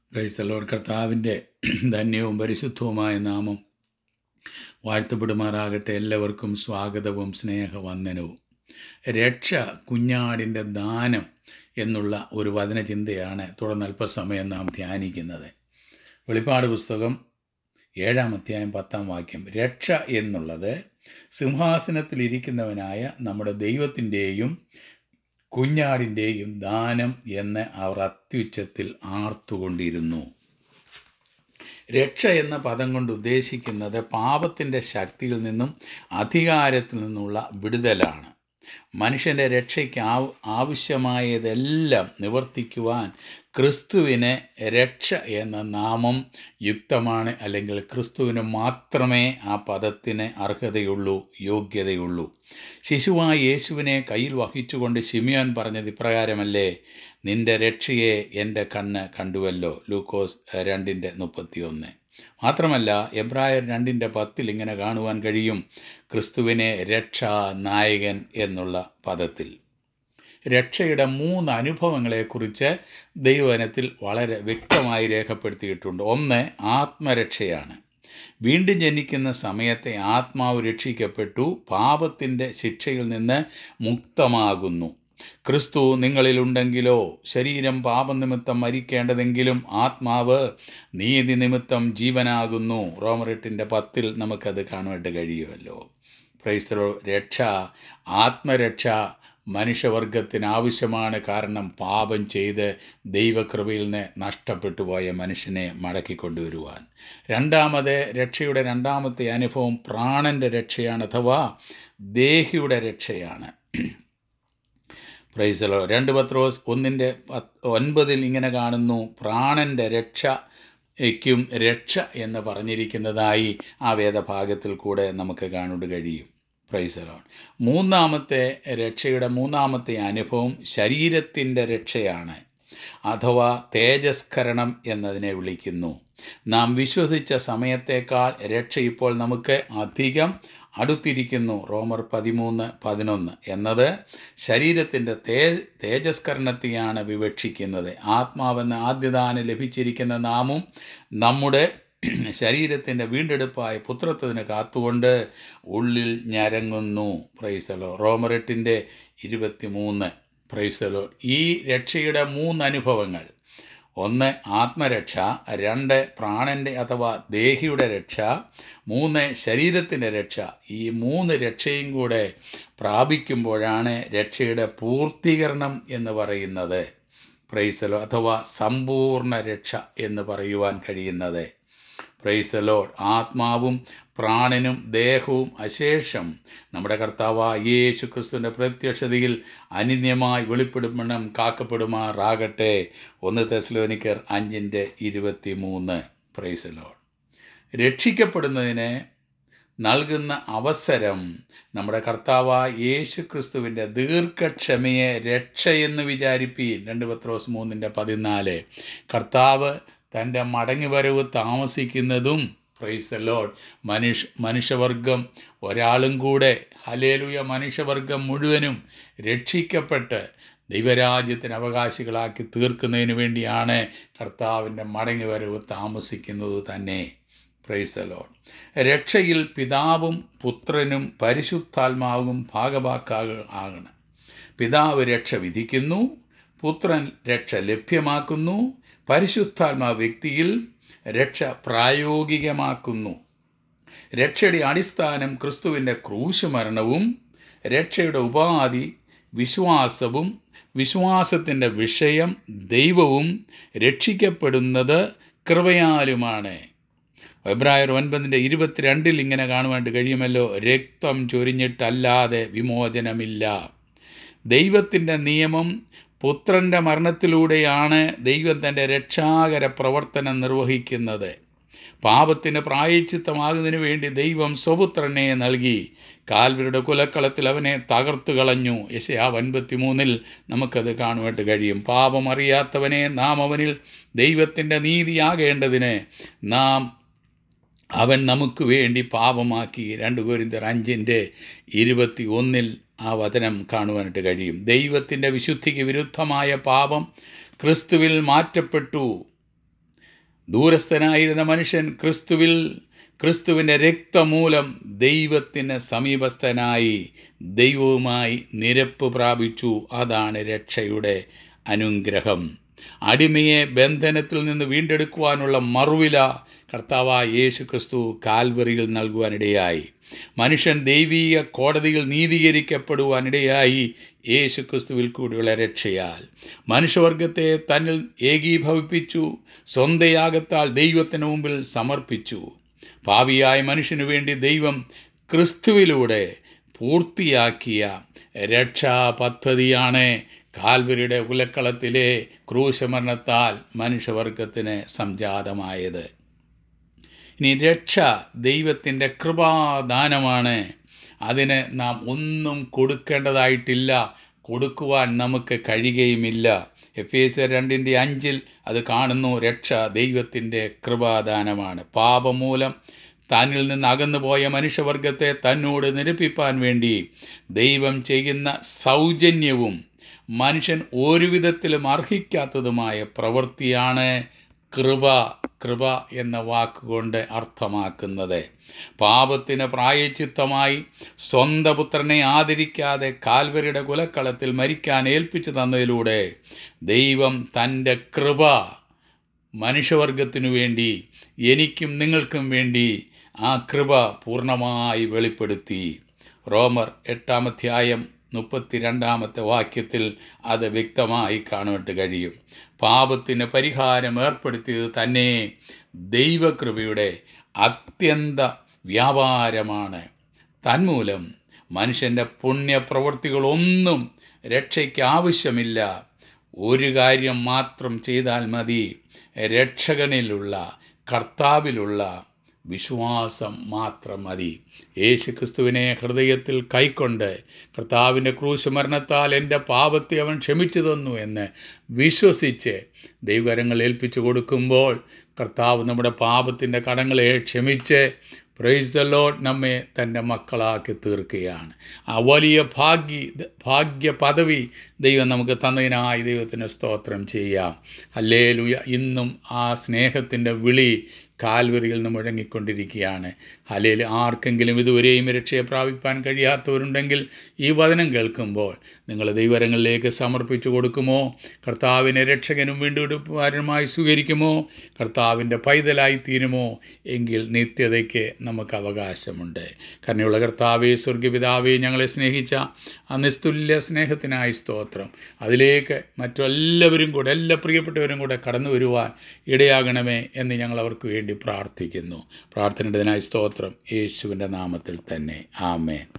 ക്രൈസ്തലോർ കർത്താവിൻ്റെ ധന്യവും പരിശുദ്ധവുമായ നാമം വാഴ്ത്തപ്പെടുമാറാകട്ടെ എല്ലാവർക്കും സ്വാഗതവും സ്നേഹവന്ദനവും രക്ഷ കുഞ്ഞാടിൻ്റെ ദാനം എന്നുള്ള ഒരു വചനചിന്തയാണ് തുടർന്ന് അല്പസമയം നാം ധ്യാനിക്കുന്നത് വെളിപ്പാട് പുസ്തകം ഏഴാം അധ്യായം പത്താം വാക്യം രക്ഷ എന്നുള്ളത് സിംഹാസനത്തിലിരിക്കുന്നവനായ നമ്മുടെ ദൈവത്തിൻ്റെയും കുഞ്ഞാടിൻ്റെയും ദാനം എന്ന് അവർ അത്യുച്ചത്തിൽ ആർത്തുകൊണ്ടിരുന്നു രക്ഷ എന്ന പദം കൊണ്ട് ഉദ്ദേശിക്കുന്നത് പാപത്തിൻ്റെ ശക്തിയിൽ നിന്നും അധികാരത്തിൽ നിന്നുള്ള വിടുതലാണ് മനുഷ്യൻ്റെ രക്ഷയ്ക്ക് ആവ് ആവശ്യമായതെല്ലാം നിവർത്തിക്കുവാൻ ക്രിസ്തുവിന് രക്ഷ എന്ന നാമം യുക്തമാണ് അല്ലെങ്കിൽ ക്രിസ്തുവിന് മാത്രമേ ആ പദത്തിന് അർഹതയുള്ളൂ യോഗ്യതയുള്ളൂ ശിശുവായ യേശുവിനെ കയ്യിൽ വഹിച്ചുകൊണ്ട് ശിമിയോൻ പറഞ്ഞത് ഇപ്രകാരമല്ലേ നിന്റെ രക്ഷയെ എൻ്റെ കണ്ണ് കണ്ടുവല്ലോ ലൂക്കോസ് രണ്ടിൻ്റെ മുപ്പത്തിയൊന്ന് മാത്രമല്ല എബ്രായർ രണ്ടിൻ്റെ പത്തിൽ ഇങ്ങനെ കാണുവാൻ കഴിയും ക്രിസ്തുവിനെ രക്ഷാ നായകൻ എന്നുള്ള പദത്തിൽ രക്ഷയുടെ മൂന്ന് അനുഭവങ്ങളെക്കുറിച്ച് ദൈവവനത്തിൽ വളരെ വ്യക്തമായി രേഖപ്പെടുത്തിയിട്ടുണ്ട് ഒന്ന് ആത്മരക്ഷയാണ് വീണ്ടും ജനിക്കുന്ന സമയത്തെ ആത്മാവ് രക്ഷിക്കപ്പെട്ടു പാപത്തിൻ്റെ ശിക്ഷയിൽ നിന്ന് മുക്തമാകുന്നു ക്രിസ്തു നിങ്ങളിലുണ്ടെങ്കിലോ ശരീരം പാപനിമിത്തം മരിക്കേണ്ടതെങ്കിലും ആത്മാവ് നീതി നിമിത്തം ജീവനാകുന്നു റോമറെട്ടിൻ്റെ പത്തിൽ നമുക്കത് കാണുവാനായിട്ട് കഴിയുമല്ലോ പ്രൈസറോ രക്ഷ ആത്മരക്ഷ മനുഷ്യവർഗത്തിന് ആവശ്യമാണ് കാരണം പാപം ചെയ്ത് ദൈവകൃപയിൽ നിന്ന് നഷ്ടപ്പെട്ടു പോയ മനുഷ്യനെ മടക്കിക്കൊണ്ടുവരുവാൻ രണ്ടാമത് രക്ഷയുടെ രണ്ടാമത്തെ അനുഭവം പ്രാണൻ്റെ രക്ഷയാണ് അഥവാ ദേഹിയുടെ രക്ഷയാണ് പ്രൈസലോ രണ്ട് പത്രോസ് ഒന്നിൻ്റെ ഒൻപതിൽ ഇങ്ങനെ കാണുന്നു പ്രാണൻ്റെ രക്ഷയ്ക്കും രക്ഷ എന്ന് പറഞ്ഞിരിക്കുന്നതായി ആ വേദഭാഗത്തിൽ കൂടെ നമുക്ക് കാണുവാൻ കഴിയും പ്രൈസലോൺ മൂന്നാമത്തെ രക്ഷയുടെ മൂന്നാമത്തെ അനുഭവം ശരീരത്തിൻ്റെ രക്ഷയാണ് അഥവാ തേജസ്കരണം എന്നതിനെ വിളിക്കുന്നു നാം വിശ്വസിച്ച സമയത്തേക്കാൾ രക്ഷ ഇപ്പോൾ നമുക്ക് അധികം അടുത്തിരിക്കുന്നു റോമർ പതിമൂന്ന് പതിനൊന്ന് എന്നത് ശരീരത്തിൻ്റെ തേ തേജസ്കരണത്തെയാണ് വിവക്ഷിക്കുന്നത് ആത്മാവെന്ന ആദ്യദാനം ലഭിച്ചിരിക്കുന്ന നാമും നമ്മുടെ ശരീരത്തിൻ്റെ വീണ്ടെടുപ്പായ പുത്രത്വത്തിന് കാത്തുകൊണ്ട് ഉള്ളിൽ ഞരങ്ങുന്നു പ്രൈസലോ റോമറെട്ടിൻ്റെ ഇരുപത്തിമൂന്ന് പ്രൈസലോ ഈ രക്ഷയുടെ മൂന്ന് അനുഭവങ്ങൾ ഒന്ന് ആത്മരക്ഷ രണ്ട് പ്രാണൻ്റെ അഥവാ ദേഹിയുടെ രക്ഷ മൂന്ന് ശരീരത്തിൻ്റെ രക്ഷ ഈ മൂന്ന് രക്ഷയും കൂടെ പ്രാപിക്കുമ്പോഴാണ് രക്ഷയുടെ പൂർത്തീകരണം എന്ന് പറയുന്നത് പ്രൈസലോ അഥവാ സമ്പൂർണ്ണ രക്ഷ എന്ന് പറയുവാൻ കഴിയുന്നത് പ്രൈസലോ ആത്മാവും പ്രാണനും ദേഹവും അശേഷം നമ്മുടെ കർത്താവായ യേശു ക്രിസ്തുവിൻ്റെ പ്രത്യക്ഷതയിൽ അനിന്യമായി വെളിപ്പെടുമണം കാക്കപ്പെടുമാറാകട്ടെ ഒന്ന് തെസ്ലോനിക്കർ അഞ്ചിൻ്റെ ഇരുപത്തി മൂന്ന് പ്രൈസലോ രക്ഷിക്കപ്പെടുന്നതിന് നൽകുന്ന അവസരം നമ്മുടെ കർത്താവായ യേശു ക്രിസ്തുവിൻ്റെ ദീർഘക്ഷമയെ രക്ഷയെന്ന് വിചാരിപ്പീൻ രണ്ട് പത്രോസ് മൂന്നിൻ്റെ പതിനാല് കർത്താവ് തൻ്റെ മടങ്ങിവരവ് താമസിക്കുന്നതും പ്രൈസ് ദ ലോഡ് മനുഷ്യ മനുഷ്യവർഗം ഒരാളും കൂടെ ഹലേലുയ മനുഷ്യവർഗം മുഴുവനും രക്ഷിക്കപ്പെട്ട് ദൈവരാജ്യത്തിന് അവകാശികളാക്കി തീർക്കുന്നതിന് വേണ്ടിയാണ് കർത്താവിൻ്റെ മടങ്ങിവരവ് താമസിക്കുന്നത് തന്നെ പ്രൈസ് ദ ലോഡ് രക്ഷയിൽ പിതാവും പുത്രനും പരിശുദ്ധാത്മാവും ഭാഗവാക്കാകണം പിതാവ് രക്ഷ വിധിക്കുന്നു പുത്രൻ രക്ഷ ലഭ്യമാക്കുന്നു പരിശുദ്ധാത്മാ വ്യക്തിയിൽ രക്ഷ പ്രായോഗികമാക്കുന്നു രക്ഷയുടെ അടിസ്ഥാനം ക്രിസ്തുവിൻ്റെ ക്രൂശുമരണവും രക്ഷയുടെ ഉപാധി വിശ്വാസവും വിശ്വാസത്തിൻ്റെ വിഷയം ദൈവവും രക്ഷിക്കപ്പെടുന്നത് കൃപയാലുമാണ് ഫെബ്രുവരി ഒൻപതിൻ്റെ ഇരുപത്തിരണ്ടിൽ ഇങ്ങനെ കാണുവാൻ കഴിയുമല്ലോ രക്തം ചൊരിഞ്ഞിട്ടല്ലാതെ വിമോചനമില്ല ദൈവത്തിൻ്റെ നിയമം പുത്രൻ്റെ മരണത്തിലൂടെയാണ് ദൈവം തൻ്റെ രക്ഷാകര പ്രവർത്തനം നിർവഹിക്കുന്നത് പാപത്തിന് പ്രായച്ചിത്തമാകുന്നതിന് വേണ്ടി ദൈവം സ്വപുത്രനെ നൽകി കാൽവരുടെ കുലക്കളത്തിൽ അവനെ തകർത്തു കളഞ്ഞു യശയാ അൻപത്തിമൂന്നിൽ നമുക്കത് കാണുവാനായിട്ട് കഴിയും പാപം അറിയാത്തവനെ നാം അവനിൽ ദൈവത്തിൻ്റെ നീതിയാകേണ്ടതിന് നാം അവൻ നമുക്ക് വേണ്ടി പാപമാക്കി രണ്ട് കോരിന്തർ അഞ്ചിൻ്റെ ഇരുപത്തി ഒന്നിൽ ആ വചനം കാണുവാനായിട്ട് കഴിയും ദൈവത്തിൻ്റെ വിശുദ്ധിക്ക് വിരുദ്ധമായ പാപം ക്രിസ്തുവിൽ മാറ്റപ്പെട്ടു ദൂരസ്ഥനായിരുന്ന മനുഷ്യൻ ക്രിസ്തുവിൽ ക്രിസ്തുവിൻ്റെ രക്തമൂലം ദൈവത്തിന് സമീപസ്ഥനായി ദൈവവുമായി നിരപ്പ് പ്രാപിച്ചു അതാണ് രക്ഷയുടെ അനുഗ്രഹം അടിമയെ ബന്ധനത്തിൽ നിന്ന് വീണ്ടെടുക്കുവാനുള്ള മറുവില കർത്താവായ യേശു ക്രിസ്തു കാൽവറിയിൽ നൽകുവാനിടയായി മനുഷ്യൻ ദൈവീയ കോടതിയിൽ നീതീകരിക്കപ്പെടുവാനിടയായി യേശു ക്രിസ്തുവിൽ കൂടിയുള്ള രക്ഷയാൽ മനുഷ്യവർഗത്തെ തന്നിൽ ഏകീഭവിപ്പിച്ചു സ്വന്തയാഗത്താൽ ദൈവത്തിന് മുമ്പിൽ സമർപ്പിച്ചു ഭാവിയായ മനുഷ്യനു വേണ്ടി ദൈവം ക്രിസ്തുവിലൂടെ പൂർത്തിയാക്കിയ രക്ഷാ പദ്ധതിയാണ് കാൽവരിയുടെ ഉലക്കളത്തിലെ ക്രൂശമരണത്താൽ മനുഷ്യവർഗത്തിന് സംജാതമായത് ഇനി രക്ഷ ദൈവത്തിൻ്റെ കൃപാദാനമാണ് അതിന് നാം ഒന്നും കൊടുക്കേണ്ടതായിട്ടില്ല കൊടുക്കുവാൻ നമുക്ക് കഴിയുകയുമില്ല എഫ് എസ് രണ്ടിൻ്റെ അഞ്ചിൽ അത് കാണുന്നു രക്ഷ ദൈവത്തിൻ്റെ കൃപാദാനമാണ് പാപമൂലം തന്നിൽ നിന്ന് അകന്നുപോയ മനുഷ്യവർഗത്തെ തന്നോട് നിരപ്പിപ്പാൻ വേണ്ടി ദൈവം ചെയ്യുന്ന സൗജന്യവും മനുഷ്യൻ ഒരു വിധത്തിലും അർഹിക്കാത്തതുമായ പ്രവൃത്തിയാണ് കൃപ കൃപ എന്ന വാക്കുകൊണ്ട് അർത്ഥമാക്കുന്നത് പാപത്തിന് പ്രായച്ചിത്തമായി സ്വന്തം പുത്രനെ ആദരിക്കാതെ കാൽവരിയുടെ കുലക്കളത്തിൽ മരിക്കാൻ ഏൽപ്പിച്ചു തന്നതിലൂടെ ദൈവം തൻ്റെ കൃപ മനുഷ്യവർഗത്തിനു വേണ്ടി എനിക്കും നിങ്ങൾക്കും വേണ്ടി ആ കൃപ പൂർണ്ണമായി വെളിപ്പെടുത്തി റോമർ എട്ടാമധ്യായം മുപ്പത്തിരണ്ടാമത്തെ വാക്യത്തിൽ അത് വ്യക്തമായി കാണുവാൻ കഴിയും പാപത്തിന് പരിഹാരം ഏർപ്പെടുത്തിയത് തന്നെ ദൈവകൃപയുടെ അത്യന്ത വ്യാപാരമാണ് തന്മൂലം മനുഷ്യൻ്റെ പുണ്യപ്രവൃത്തികളൊന്നും രക്ഷയ്ക്ക് ആവശ്യമില്ല ഒരു കാര്യം മാത്രം ചെയ്താൽ മതി രക്ഷകനിലുള്ള കർത്താവിലുള്ള വിശ്വാസം മാത്രം മതി യേശു ക്രിസ്തുവിനെ ഹൃദയത്തിൽ കൈക്കൊണ്ട് കർത്താവിൻ്റെ ക്രൂശ് മരണത്താൽ എൻ്റെ പാപത്തെ അവൻ ക്ഷമിച്ചു തന്നു എന്ന് വിശ്വസിച്ച് ദൈവരങ്ങൾ ഏൽപ്പിച്ചു കൊടുക്കുമ്പോൾ കർത്താവ് നമ്മുടെ പാപത്തിൻ്റെ കടങ്ങളെ ക്ഷമിച്ച് പ്രൈസ് ദ ലോഡ് നമ്മെ തൻ്റെ മക്കളാക്കി തീർക്കുകയാണ് ആ വലിയ ഭാഗ്യ ഭാഗ്യ പദവി ദൈവം നമുക്ക് തന്നതിനായി ദൈവത്തിന് സ്തോത്രം ചെയ്യാം അല്ലേലുയ ഇന്നും ആ സ്നേഹത്തിൻ്റെ വിളി കാൽവരിയിൽ നിന്ന് മുഴങ്ങിക്കൊണ്ടിരിക്കുകയാണ് അല്ലെങ്കിൽ ആർക്കെങ്കിലും ഇതുവരെയും രക്ഷയെ പ്രാപിപ്പാൻ കഴിയാത്തവരുണ്ടെങ്കിൽ ഈ വചനം കേൾക്കുമ്പോൾ നിങ്ങൾ ദൈവരങ്ങളിലേക്ക് സമർപ്പിച്ചു കൊടുക്കുമോ കർത്താവിനെ രക്ഷകനും വീണ്ടെടുപ്പുകാരനുമായി സ്വീകരിക്കുമോ കർത്താവിൻ്റെ പൈതലായി തീരുമോ എങ്കിൽ നിത്യതയ്ക്ക് നമുക്ക് അവകാശമുണ്ട് കരുണയുള്ള കർത്താവേ സ്വർഗപിതാവേ ഞങ്ങളെ സ്നേഹിച്ച ആ നിസ്തുല്യ സ്നേഹത്തിനായി സ്തോത്രം അതിലേക്ക് മറ്റെല്ലാവരും കൂടെ എല്ലാ പ്രിയപ്പെട്ടവരും കൂടെ കടന്നു വരുവാൻ ഇടയാകണമേ എന്ന് ഞങ്ങൾ അവർക്ക് വേണ്ടി പ്രാർത്ഥിക്കുന്നു പ്രാർത്ഥനയുടേതിനായി സ്തോത്രം യേശുവിൻ്റെ നാമത്തിൽ തന്നെ ആമേൻ